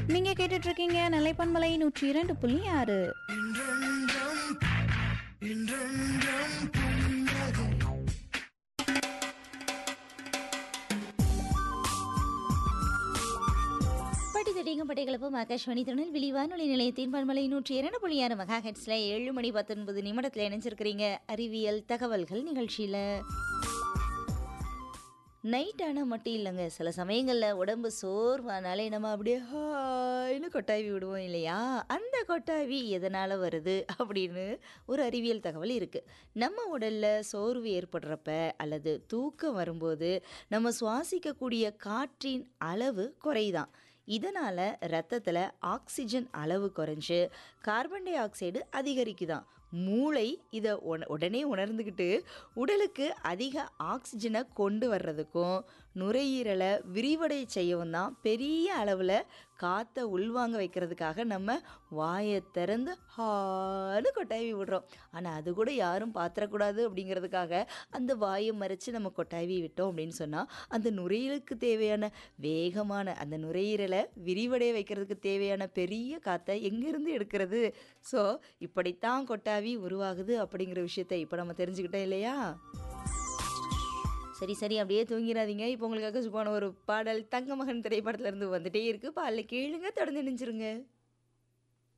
நீங்க கேட்டுட்டு இருக்கீங்க நிலைப்பன்மலை நூற்றி இரண்டு புள்ளி ஆறு பட்டி தட்டிங்க பட்டைகளப்பும் ஆகாஷ்வாணி திருநெல்வேலி வானொலி நிலையத்தின் பன்மலை நூற்றி இரண்டு புள்ளி ஆறு மெகா ஹெட்ஸில் ஏழு மணி பத்தொன்பது நிமிடத்தில் இணைஞ்சிருக்கிறீங்க அறிவியல் தகவல்கள் நிகழ்ச்சியில் நைட் ஆனால் மட்டும் இல்லைங்க சில சமயங்களில் உடம்பு சோர்வானாலே நம்ம அப்படியே ஹாய்னு கொட்டாவி விடுவோம் இல்லையா அந்த கொட்டாவி எதனால் வருது அப்படின்னு ஒரு அறிவியல் தகவல் இருக்குது நம்ம உடலில் சோர்வு ஏற்படுறப்ப அல்லது தூக்கம் வரும்போது நம்ம சுவாசிக்கக்கூடிய காற்றின் அளவு குறையுதான் இதனால் ரத்தத்தில் ஆக்சிஜன் அளவு குறைஞ்சு கார்பன் டை ஆக்சைடு அதிகரிக்குதாம் மூளை இதை உன உடனே உணர்ந்துக்கிட்டு உடலுக்கு அதிக ஆக்சிஜனை கொண்டு வர்றதுக்கும் நுரையீரலை விரிவடை செய்யவும் தான் பெரிய அளவில் காற்றை உள்வாங்க வைக்கிறதுக்காக நம்ம வாயை திறந்து ஹான்னு கொட்டாவி விடுறோம் ஆனால் அது கூட யாரும் பாத்திரக்கூடாது அப்படிங்கிறதுக்காக அந்த வாயை மறைச்சு நம்ம கொட்டாவி விட்டோம் அப்படின்னு சொன்னால் அந்த நுரையீரலுக்கு தேவையான வேகமான அந்த நுரையீரலை விரிவடைய வைக்கிறதுக்கு தேவையான பெரிய காற்றை எங்கேருந்து எடுக்கிறது ஸோ இப்படித்தான் கொட்டாவி உருவாகுது அப்படிங்கிற விஷயத்தை இப்போ நம்ம தெரிஞ்சுக்கிட்டோம் இல்லையா சரி சரி அப்படியே தூங்கிடாதீங்க இப்போ உங்களுக்காக சுப்பான ஒரு பாடல் தங்க மகன் திரைப்படத்துல இருந்து வந்துட்டே இருக்கு பாடல கேளுங்க தொடர்ந்து நினைச்சிருங்க